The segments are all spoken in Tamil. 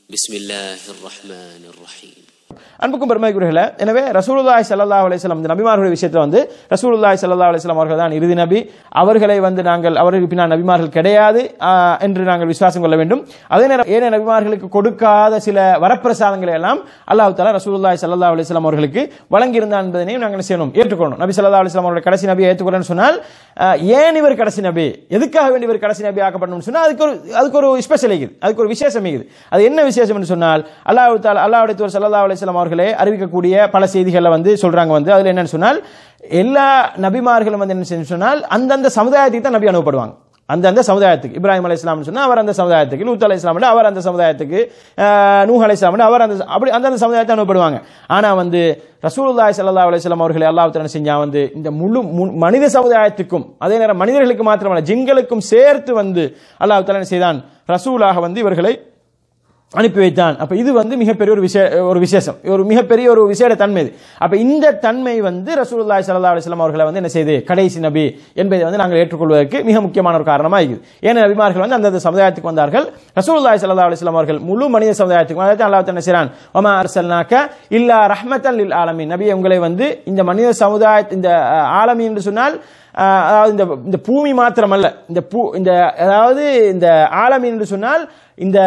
بسم الله الرحمن الرحيم அன்புக்கும் பெருமைக்குரியர்களே எனவே ரசூலுல்லாஹி ஸல்லல்லாஹு அலைஹி வஸல்லம் இந்த நபிமார்களுடைய விஷயத்துல வந்து ரசூலுல்லாஹி ஸல்லல்லாஹு அலைஹி வஸல்லம் அவர்கள் தான் இறுதி நபி அவர்களை வந்து நாங்கள் அவர்களுக்கு பின்னால் நபிமார்கள் கிடையாது ஆஹ், என்று நாங்கள் விசுவாசம் கொள்ள வேண்டும் அதே நேரம் ஏனைய நபிமார்களுக்கு கொடுக்காத சில வரப்பிரசாதங்களை எல்லாம் அல்லாஹ் தஆலா ரசூலுல்லாஹி ஸல்லல்லாஹு அலைஹி வஸல்லம் அவர்களுக்கு வழங்கியிருந்தான் என்பதனையும் நாங்கள் என்ன செய்யணும் ஏற்றுக்கொள்ளணும் நபி ஸல்லல்லாஹு அலைஹி வஸல்லம் அவர்கள் கடைசி நபியை ஏற்றுக்கொள்ளணும்னு சொன்னால் ஆஹ், ஏன் இவர் கடைசி நபி எதுக்காக வேண்டி இவர் கடைசி நபி ஆக்கப்படணும்னு சொன்னால் அதுக்கு ஒரு அதுக்கு ஒரு ஸ்பெஷல் இருக்குது அதுக்கு ஒரு விசேஷம் இருக்குது அது என்ன விசேஷம் என்று சொன்னால் அல்லாஹ் தாலா அல்லாஹ்வுடைய தூர் சல்லல்லாஹு அலைஹி வஸல்லம் அவர்களே அறிவிக்கக்கூடிய பல செய்திகளை வந்து சொல்றாங்க வந்து அதுல என்னன்னு சொன்னால் எல்லா நபிமார்களும் வந்து என்ன செய்யணும்னு சொன்னால் அந்தந்த சமுதாயத்துக்கு தான் நபி அனுப்பப்படுவாங்க அந்தந்த சமுதாயத்துக்கு இப்ராஹிம் அலை இஸ்லாம் சொன்னா அவர் அந்த சமுதாயத்துக்கு லூத் அலை இஸ்லாம் அவர் அந்த சமுதாயத்துக்கு ஆஹ், நூஹ் அலை இஸ்லாம் அவர் அந்த அப்படி அந்தந்த சமுதாயத்தை அனுப்பப்படுவாங்க ஆனா வந்து ரசூலுல்லாஹி ஸல்லல்லாஹு அலைஹி வஸல்லம் அவர்களை அல்லாஹ் தஆலா செஞ்சா வந்து இந்த முழு மு- மனித சமுதாயத்துக்கும் அதே நேரம் மனிதர்களுக்கு மாத்திரமல்ல ஜிங்களுக்கும் சேர்த்து வந்து அல்லாஹ் தஆலா என்ன செய்தான் ரசூலாக வந்து இவர்களை அனுப்பி வைத்தான் அப்ப இது வந்து மிகப்பெரிய ஒரு விஷய ஒரு விசேஷம் ஒரு மிகப்பெரிய ஒரு விசேட தன்மை இது அப்ப இந்த தன்மை வந்து ரசூலுல்லாஹி ஸல்லல்லாஹு அலைஹி வஸல்லம் அவர்களை வந்து என்ன செய்து கடைசி நபி என்பதை வந்து நாங்கள் ஏற்றுக்கொள்வதற்கு மிக முக்கியமான ஒரு காரணமாக இருக்குது ஏன்னா நபிமார்கள் வந்து அந்தந்த சமுதாயத்துக்கு வந்தார்கள் ரசூலுல்லாஹி ஸல்லல்லாஹு அலைஹி வஸல்லம் அவர்கள் முழு மனித சமுதாயத்துக்கு அதாவது அல்லாஹ் தஆலா என்ன செய்றான் வமா அர்சல்னாக இல்லா ரஹ்மத்தல் லில் ஆலமீன் நபி உங்களை வந்து இந்த மனித சமுதாய இந்த அஹ், ஆலமீன் என்று சொன்னால் அஹ், அதாவது இந்த இந்த பூமி மாத்திரமல்ல இந்த பூ இந்த அதாவது இந்த ஆலமீன் என்று சொன்னால் இந்த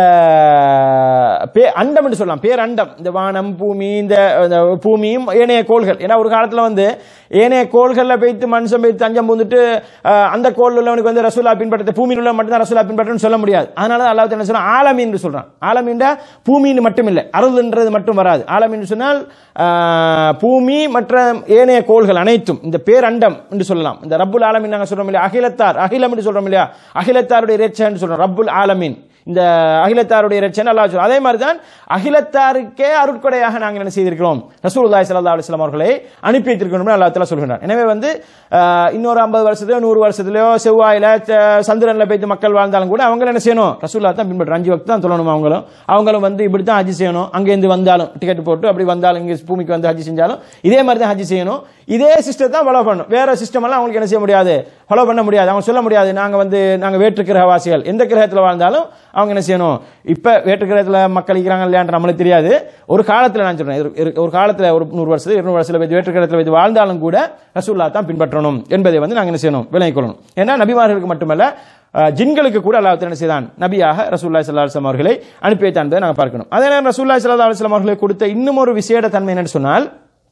பே அண்டம் என்று சொல்லலாம் பேரண்டம் இந்த வானம் பூமி இந்த இந்த பூமியும் ஏனைய கோள்கள் ஏன்னா ஒரு காலத்துல வந்து ஏனைய கோள்களில் போய்த்து மனுஷன் போய் தஞ்சம் பூந்துட்டு அஹ், அந்த கோள் உள்ளவனுக்கு வந்து ரசூலா பின்பற்ற பூமியில் உள்ள மட்டும்தான் ரசூலா பின்பற்றணும்னு சொல்ல முடியாது அதனால அல்லாஹ் என்ன சொல்றான் ஆலமீன் என்று சொல்றான் ஆலமீன்டா பூமின்னு மட்டும் இல்லை அருள்ன்றது மட்டும் வராது ஆலமீன் சொன்னால் அஹ், பூமி மற்ற ஏனைய கோள்கள் அனைத்தும் இந்த பேரண்டம் என்று சொல்லலாம் இந்த ரப்புல் ஆலமீன் நாங்கள் சொல்றோம் இல்லையா அகிலத்தார் அகிலம் என்று சொல்றோம் இல்லையா அகிலத்தாருடைய இறைச்சன்னு சொல்றோம் ரப்புல் ஆலமீன் இந்த அகிலத்தாருடைய இறைச்சன் அல்லாஹ் சொல்றான் அதே மாதிரி தான் அகிலத்தாருக்கே அருட்கொடையாக நாங்கள் என்ன செய்திருக்கிறோம் ரசூலுல்லாஹி ஸல்லல்லாஹு அலைஹி வஸல்லம் அவர்களை அனுப்பி வைத்திருக்கிறோம் அல்லாஹ் தஆலா சொல்கிறான் எனவே வந்து அஹ், இன்னொரு 50 வருஷத்துலயோ நூறு வருஷத்துலயோ செவ்வாயில ச- சந்திரன்ல போய்த்து மக்கள் வாழ்ந்தாலும் கூட அவங்க என்ன செய்யணும் ரசூல்லா தான் பின்பற்ற அஞ்சு வக்து தான் சொல்லணும் அவங்களும் அவங்களும் வந்து இப்படி தான் ஹஜ் செய்யணும் அங்கேருந்து வந்தாலும் டிக்கெட் போட்டு அப்படி வந்தாலும் இங்கே பூமிக்கு வந்து ஹஜ் செஞ்சாலும் இதே மாதிரி தான் ஹஜ் செய்யணும் இதே சிஸ்டம் தான் ஃபாலோ பண்ணணும் வேற சிஸ்டம் எல்லாம் அவங்களுக்கு என்ன செய்ய முடியாது ஃபாலோ பண்ண முடியாது அவங்க சொல்ல முடியாது நாங்க வந்து நாங்க வேற்று கிரகவாசிகள் எந்த கிரகத்தில் வாழ்ந்தாலும் அவங்க என்ன செய்யணும் இப்ப வேற்று கிரகத்தில் மக்கள் இருக்கிறாங்க இல்லையான்ற நம்மளுக்கு தெரியாது ஒரு காலத்துல நான் சொல்றேன் இரு- இரு- ஒரு காலத்துல ஒரு நூறு வருஷத்துல இருநூறு வருஷத்துல வைத்து வேற்று கிரகத்தில் வைத்து வாழ்ந்தாலும் கூட ரசூல்லா தான் பின்பற்றணும் என்பதை வந்து நாங்க என்ன செய்யணும் விளங்கிக் கொள்ளணும் ஏன்னா நபிமார்களுக்கு மட்டுமல்ல அஹ், ஜின்களுக்கு கூட அல்லாஹ் தஆலா என்ன செய்தான் நபியாக ரசூலுல்லாஹி ஸல்லல்லாஹு அலைஹி வஸல்லம் அவர்களை அனுப்பி வைத்தான் என்பதை நாங்கள் பார்க்கணும் அதே நேரம் ரசூலுல்லாஹி ஸல்லல்லாஹு அலைஹி வஸல்லம் அவர்களை கொடுத்த இன்னும் ஒரு விசேட தன்மை என்னன்னு சொன்னால்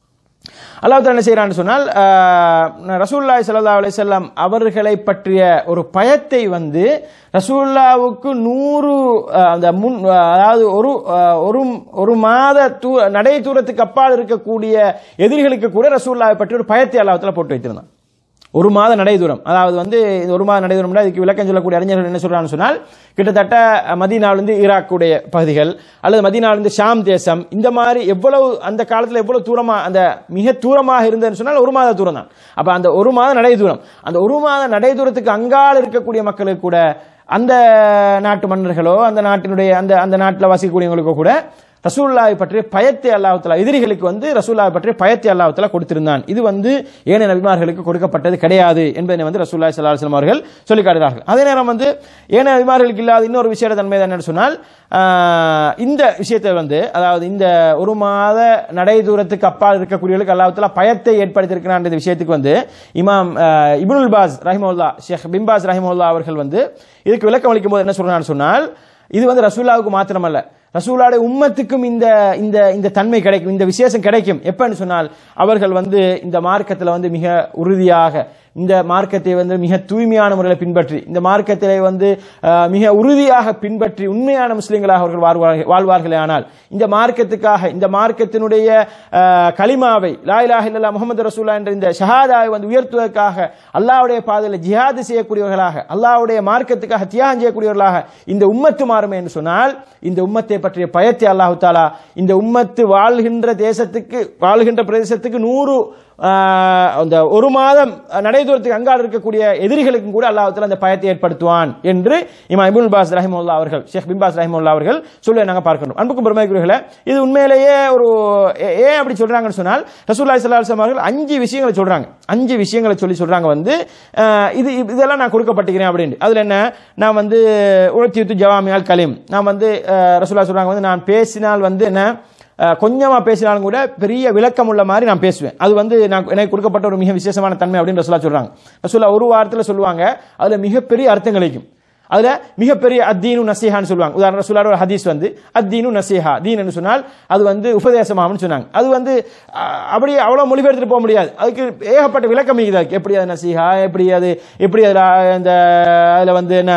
அல்லாஹ் தஆலா என்ன செய்யறான்னு சொன்னால் ஆஹ், ரசூலுல்லாஹி ஸல்லல்லாஹு அலைஹி வஸல்லம் அவர்களை பற்றிய ஒரு பயத்தை வந்து ரசூலுல்லாவுக்கு நூறு ஆஹ், அந்த முன் ஆஹ், அதாவது ஒரு ஆஹ், ஒரு ஒரு மாத தூ நடை தூரத்துக்கு அப்பால் இருக்கக்கூடிய எதிரிகளுக்கு கூட ரசூலுல்லாவை பற்றி ஒரு பயத்தை அல்லாஹ் தஆலா போட்டு வைத்திருந்தான் ஒரு மாத நடை தூரம் அதாவது வந்து இந்த ஒரு மாத நடை தூரம் இதுக்கு விளக்கம் சொல்லக்கூடிய அறிஞர்கள் என்ன சொல்றாங்கன்னு சொன்னால் கிட்டத்தட்ட மதீனாவிலிருந்து ஈராக்குடைய பகுதிகள் அல்லது மதீனாவிலிருந்து ஷாம் தேசம் இந்த மாதிரி எவ்வளவு அந்த காலத்தில் எவ்வளவு தூரமா அந்த மிக தூரமாக இருந்ததுன்னு சொன்னால் ஒரு மாத தூரம் தான் அப்ப அந்த ஒரு மாத நடை தூரம் அந்த ஒரு மாத நடை தூரத்துக்கு அங்கால் இருக்கக்கூடிய மக்களுக்கு கூட அந்த நாட்டு மன்னர்களோ அந்த நாட்டினுடைய அந்த அந்த நாட்டில் வசிக்கக்கூடியவங்களுக்கோ கூட ரசூல்லாவை பற்றிய பயத்தை அல்லாஹ்தலா எதிரிகளுக்கு வந்து ரசூல்லாவை பற்றிய பயத்தை அல்லாஹ்தலா கொடுத்திருந்தான் இது வந்து ஏனைய நபிமார்களுக்கு கொடுக்கப்பட்டது கிடையாது என்பதை வந்து ரசூல்லாய் சல்லா அலுவலம் அவர்கள் சொல்லி காட்டுகிறார்கள் அதே நேரம் வந்து ஏனைய நபிமார்களுக்கு இல்லாத இன்னொரு விஷய தன்மை என்னன்னு சொன்னால் ஆஹ், இந்த விஷயத்தை வந்து அதாவது இந்த ஒரு மாத நடை தூரத்துக்கு அப்பால் இருக்கக்கூடியவர்களுக்கு அல்லாஹ்தலா பயத்தை ஏற்படுத்தியிருக்கிறான் இந்த விஷயத்துக்கு வந்து இமாம் ஆஹ், இப்னுல் பாஸ் ரஹிமுல்லா ஷேக் பிம்பாஸ் ரஹிமுல்லா அவர்கள் வந்து இதுக்கு விளக்கம் அளிக்கும் போது என்ன சொல்றான்னு சொன்னால் இது வந்து ரசூலாவுக்கு மாத்திரமல்ல ரசூலாவுடைய உம்மத்துக்கும் இந்த இந்த இந்த தன்மை கிடைக்கும் இந்த விசேஷம் கிடைக்கும் எப்பன்னு சொன்னால் அவர்கள் வந்து இந்த மார்க்கத்தில் வந்து மிக உறுதியாக இந்த மார்க்கத்தை வந்து மிக தூய்மையான முறையில் பின்பற்றி இந்த மார்க்கத்திலே வந்து அஹ், மிக உறுதியாக பின்பற்றி உண்மையான முஸ்லிம்களாக அவர்கள் வாழ்வார்கள் வாழ்வார்களே ஆனால் இந்த மார்க்கத்துக்காக இந்த மார்க்கத்தினுடைய அஹ், கலிமாவை லா இலாஹ இல்லல்லாஹ் முஹம்மது ரசூலா என்ற இந்த ஷஹாதாவை வந்து உயர்த்துவதற்காக அல்லாஹ்வுடைய பாதையில் ஜிஹாது செய்யக்கூடியவர்களாக அல்லாஹ்வுடைய மார்க்கத்துக்காக தியாகம் செய்யக்கூடியவர்களாக இந்த உம்மத்து மாறுமே என்று சொன்னால் இந்த உம்மத்தை பற்றிய பயத்தை அல்லாஹு தாலா இந்த உம்மத்து வாழ்கின்ற தேசத்துக்கு வாழ்கின்ற பிரதேசத்துக்கு நூறு ஆஹ், அந்த ஒரு மாதம் நடை தூரத்துக்கு அங்கால் இருக்கக்கூடிய எதிரிகளுக்கும் கூட அல்லாஹ் அந்த பயத்தை ஏற்படுத்துவான் என்று இமாம் இபுல் பாஸ் ரஹிமுல்லா அவர்கள் ஷேக் பின்பாஸ் ரஹிமுல்லா அவர்கள் சொல்ல நாங்கள் பார்க்கணும் அன்புக்கும் பெருமைக்குரியர்களே இது உண்மையிலேயே ஒரு ஏ- ஏன் அப்படி சொல்றாங்கன்னு சொன்னால் ரசூல்லாய் சல்லாஹ் அவர்கள் அஞ்சு விஷயங்களை சொல்றாங்க அஞ்சு விஷயங்களை சொல்லி சொல்றாங்க வந்து ஆஹ், இது இது- இதெல்லாம் நான் கொடுக்கப்பட்டிருக்கிறேன் அப்படின்னு அதுல என்ன நான் வந்து உழத்தி ஜவாமியால் கலீம் நான் வந்து ஆஹ், ரசூல்லா சொல்றாங்க வந்து நான் பேசினால் வந்து என்ன அஹ், கொஞ்சமா பேசினாலும் கூட பெரிய விளக்கம் உள்ள மாதிரி நான் பேசுவேன் அது வந்து நான் எனக்கு கொடுக்கப்பட்ட ஒரு மிக விசேஷமான தன்மை அப்படின்னு ரசூலா சொல்றாங்க ரசூலா ஒரு வாரத்தில் சொல்லுவாங்க அதுல மிகப்பெரிய அர்த்தம் கிடைக்கும் அதுல மிகப்பெரிய அத்தீனு நசீஹான்னு சொல்லுவாங்க உதாரணம் ரசூலா ஒரு ஹதீஸ் வந்து அத்தீனு நசீஹா தீன் என்று சொன்னால் அது வந்து உபதேசமாகும்னு சொன்னாங்க அது வந்து அஹ், அப்படி அவ்வளவு மொழிபெயர்த்துட்டு போக முடியாது அதுக்கு ஏகப்பட்ட விளக்கம் இருக்குது அதுக்கு எப்படி அது நசீஹா எப்படி அது எப்படி அதுல இந்த அதுல வந்து என்ன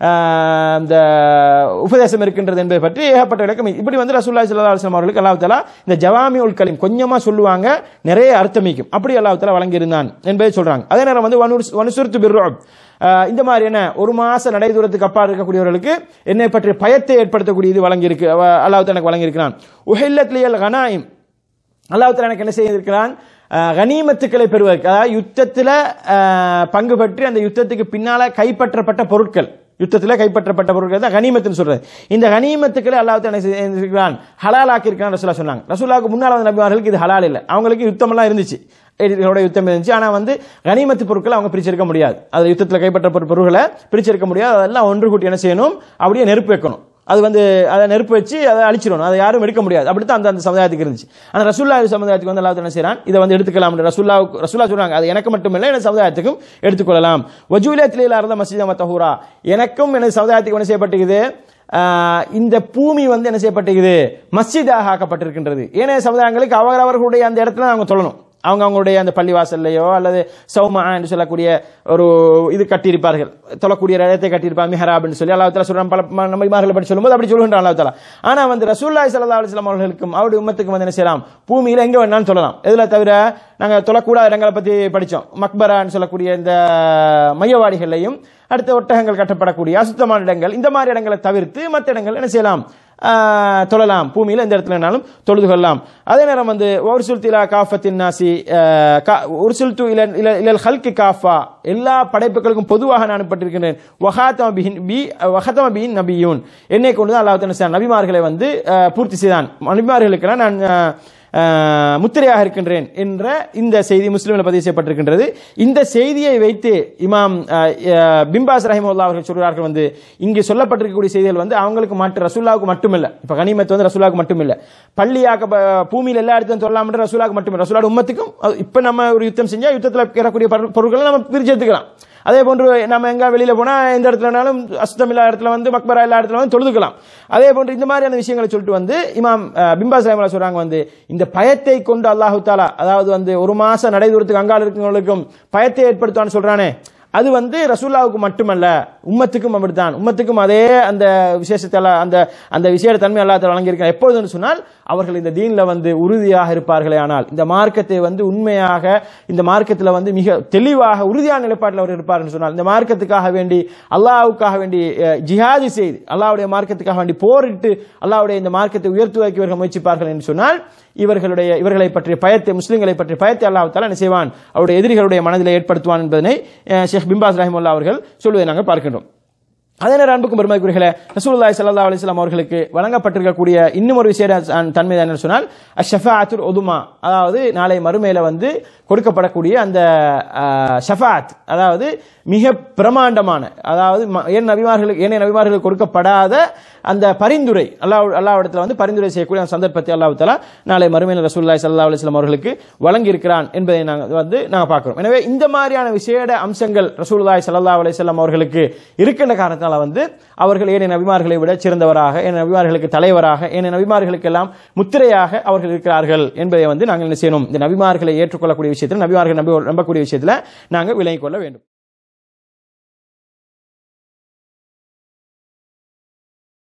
ஆஹ் இந்த உபதேசம் இருக்கின்றது என்பதை பற்றி ஏகப்பட்ட விளக்கம் இப்படி வந்து ரசூல்லாய் சல்லா அலுவலம் அவர்களுக்கு அல்லாஹ் தலா இந்த ஜவாமி உல் கலீம் கொஞ்சமா சொல்லுவாங்க நிறைய அர்த்தமிக்கும் அப்படி அல்லாஹ் தலா வழங்கியிருந்தான் என்பதை சொல்றாங்க அதே நேரம் வந்து வனுசுர்த்து பிர்ரோப் இந்த மாதிரி என்ன ஒரு மாச நடை தூரத்துக்கு அப்பா இருக்கக்கூடியவர்களுக்கு என்னை பற்றி பயத்தை ஏற்படுத்தக்கூடிய இது வழங்கியிருக்கு அவ- அல்லாஹ் தலா எனக்கு வழங்கியிருக்கிறான் உஹில்லத்லியல் கனாயிம் அல்லாஹ் எனக்கு என்ன செய்திருக்கிறான் அஹ், கனிமத்துக்களை பெறுவதற்கு அதாவது யுத்தத்தில் பங்கு பற்றி அந்த யுத்தத்துக்கு பின்னால கைப்பற்றப்பட்ட பொருட்கள் யுத்தத்தில் கைப்பற்றப்பட்ட பொருட்கள் தான் கனிமத்துன்னு சொல்றது இந்த கனிமத்துக்களை அல்லாஹ் என்ன செய்திருக்கிறான் ஹலால் ஆக்கியிருக்கான் ரசூலா சொன்னாங்க ரசூலாவுக்கு முன்னால் வந்த நபிமார்களுக்கு இது ஹலால் இல்லை அவங்களுக்கு யுத்தமெல்லாம் இருந்துச்சு எதிரிகளோட யுத்தம் இருந்துச்சு ஆனா வந்து கனிமத்து பொருட்களை அவங்க பிரிச்சிருக்க முடியாது அது யுத்தத்தில் கைப்பற்றப்பட்ட பொருட்களை பிரிச்சிருக்க முடியாது அதெல்லாம் ஒன்று கூட்டி என்ன செய்யணும் அப்படியே நெருப்பு வைக்கணும் அது வந்து அதை நெருப்பு வச்சு அதை அழிச்சிடணும் அதை யாரும் எடுக்க முடியாது அப்படித்தான் அந்த அந்த சமுதாயத்துக்கு இருந்துச்சு ஆனால் ரசூல்லா சமுதாயத்துக்கு வந்து அல்லாஹ் என்ன செய்றான் இதை வந்து எடுத்துக்கலாம் ரசூல்லா ரசூல்லா சொல்றாங்க அது எனக்கு மட்டுமில்லை எனது சமுதாயத்துக்கும் எடுத்துக்கொள்ளலாம் வஜூலியத்திலே இருந்த மசீத மத்தஹூரா எனக்கும் எனது சமுதாயத்துக்கு என்ன செய்யப்பட்டிருக்குது ஆஹ் இந்த பூமி வந்து என்ன செய்யப்பட்டிருக்குது மஸ்ஜிதாக ஆக்கப்பட்டிருக்கின்றது ஏனைய சமுதாயங்களுக்கு அவரவர்களுடைய அந்த இடத்துல அவங்க சொல்லணும் அவங்க அவங்களுடைய அந்த பள்ளிவாசல்லையோ அல்லது சௌமா என்று சொல்லக்கூடிய ஒரு இது கட்டியிருப்பார்கள் தொழக்கூடிய இடத்தை கட்டியிருப்பாங்க மிஹராப் என்று சொல்லி அல்லாஹ் தாலா சொல்றான் பல ம- நபிமார்களை பற்றி சொல்லும்போது அப்படி சொல்லுகின்றான் அல்லாஹ் தாலா ஆனா வந்து ரசூல்லாய் ஸல்லல்லாஹு அலைஹி வஸல்லம் அவர்களுக்கும் அவருடைய உம்மத்துக்கும் வந்து என்ன செய்யலாம் பூமியில எங்க வேணாலும் சொல்லலாம் இதுல தவிர நாங்க தொழக்கூடாத இடங்களை பத்தி படிச்சோம் மக்பரான்னு சொல்லக்கூடிய இந்த மையவாடிகளையும் அடுத்த ஒட்டகங்கள் கட்டப்படக்கூடிய அசுத்தமான இடங்கள் இந்த மாதிரி இடங்களை தவிர்த்து மற்ற இடங்கள் என்ன செய்யலாம் ஆஹ், தொழலாம் பூமியில் எந்த இடத்துல வேணாலும் தொழுது கொள்ளலாம் அதே நேரம் வந்து ஒரு சுல்திலா காஃபத்தின் நாசி ஆஹ், கா- ஒரு சுல்து இல இல- இலல் ஹல்கி காஃபா எல்லா படைப்புகளுக்கும் பொதுவாக நான் அனுப்பப்பட்டிருக்கிறேன் வஹாத்தம பிஹின் பி வஹாத்தம பிஹின் நபியூன் என்னை கொண்டு தான் அல்லாஹ் தஆலா செய்தான். நபிமார்களை வந்து ஆஹ், பூர்த்தி செய்தான் நபிமார்களுக்கெல்லாம் நான் ஆஹ், ஆஹ், முத்திரையாக இருக்கின்றேன் என்ற இந்த செய்தி முஸ்லிமில் பதிவு செய்யப்பட்டிருக்கின்றது இந்த செய்தியை வைத்து இமாம் ஆஹ், ஆஹ், பிம்பாஸ் ரஹிமுல்லா அவர்கள் சொல்கிறார்கள் வந்து இங்கு சொல்லப்பட்டிருக்கக்கூடிய செய்திகள் வந்து அவங்களுக்கு மட்டும் ரசூல்லாவுக்கு மட்டுமில்லை இப்போ கனிமத் வந்து ரசூலாவுக்கு மட்டுமில்லை பள்ளியாக்க ப- பூமியில் எல்லா இடத்தையும் சொல்லலாம்ன்ற ரசூலாவுக்கு மட்டுமில்லை ரசூலோட உம்மத்துக்கும் அது இப்போ நம்ம ஒரு யுத்தம் செஞ்சா யுத்தத்தில் ஏறக்கூடிய பொருள்- பொருட்களை நம்ம பிரிச்சு எடுத்துக்கலாம் அதே போன்று நம்ம எங்க வெளியில போனா எந்த இடத்துல வேணாலும் அசுத்தம் இல்லாத இடத்துல வந்து மக்பரா எல்லா இடத்துல வந்து தொழுதுக்கலாம் அதே போன்று இந்த மாதிரியான விஷயங்களை சொல்லிட்டு வந்து இமாம் அஹ், பிம்பாஸ் ரஹிமல்லா சொல்றாங்க வந்து இந்த பயத்தை கொண்டு அல்லாஹு தாலா அதாவது வந்து ஒரு மாசம் நடை தூரத்துக்கு அங்கால இருக்கிறவங்களுக்கும் பயத்தை ஏற்படுத்துவான்னு சொல்றானே அது வந்து ரசூல்லாவுக்கு மட்டுமல்ல உம்மத்துக்கும் அப்படித்தான் உம்மத்துக்கும் அதே அந்த விசேஷத்தால அந்த அந்த விசேட தன்மை அல்லாத வழங்கியிருக்க எப்பொழுதுன்னு சொன்னால் அவர்கள் இந்த தீன்ல வந்து உறுதியாக இருப்பார்களே ஆனால் இந்த மார்க்கத்தை வந்து உண்மையாக இந்த மார்க்கத்தில் வந்து மிக தெளிவாக உறுதியான நிலைப்பாட்டில் அவர் இருப்பார்னு சொன்னால் இந்த மார்க்கத்துக்காக வேண்டி அல்லாஹ்வுக்காக வேண்டி அஹ், ஜிஹாது செய்து அல்லாஹ்வுடைய மார்க்கத்துக்காக வேண்டி போரிட்டு அல்லாஹ்வுடைய இந்த மார்க்கத்தை உயர்த்துவதற்கு இவர்கள் முயற்சிப்பார்கள் என்று சொன்னால் இவர்களுடைய இவர்களை பற்றிய பயத்தை முஸ்லிம்களை பற்றிய பயத்தை அல்லாஹ் தாலா என்ன செய்வான் அவருடைய எதிரிகளுடைய மனதில் ஏற்படுத்துவான் என்பதனை அஹ், ஷேக் பிம்பாஸ் ரஹிமுல்லா அவர்கள் சொல்வதை நாங்கள் பார்க்கின்றோம் அதே நேரம் அன்புக்கும் பெருமைக்குரியர்களே ரசூலுல்லாஹி ஸல்லல்லாஹு அலைஹி வஸல்லம் அவர்களுக்கு வழங்கப்பட்டிருக்கக்கூடிய இன்னும் ஒரு விஷய தன்மை என்ன சொன்னால் அஷ்ஷஃபாஅத்துல் உதுமா அதாவது நாளை மறுமையில வந்து கொடுக்கப்படக்கூடிய அந்த அஹ், ஷஃபாத் அதாவது மிக பிரமாண்டமான அதாவது ம- ஏன் நபிமார்களுக்கு ஏனைய நபிமார்களுக்கு கொடுக்கப்படாத அந்த பரிந்துரை அல்லாஹ் அல்லாஹ்விடத்தில் வந்து பரிந்துரை செய்யக்கூடிய அந்த சந்தர்ப்பத்தை அல்லாஹ் தஆலா நாளை மறுமையில் ரசூலுல்லாஹி ஸல்லல்லாஹு அலைஹி வஸல்லம் அவர்களுக்கு வழங்கியிருக்கிறான் என்பதை நாங்கள் வந்து நாங்கள் பார்க்கிறோம் எனவே இந்த மாதிரியான விசேட அம்சங்கள் ரசூலுல்லாஹி ஸல்லல்லாஹு அலைஹி வஸல்லம் அவர்களுக்கு இருக்கின்ற காரணத்தால் வந்து அவர்கள் ஏனைய நபிமார்களை விட சிறந்தவராக ஏனைய நபிமார்களுக்கு தலைவராக ஏனைய நபிமார்களுக்கு எல்லாம் முத்திரையாக அவர்கள் இருக்கிறார்கள் என்பதை வந்து நாங்கள் என்ன செய்யணும் இந்த நபிமார்களை ஏற்றுக்கொள்ளக்கூடிய விஷயத்தில் நபிமார்கள் நம்பி நம்பக்கூடிய விஷயத்தில் நாங்கள் விலகிக் கொள்ள வேண்டும்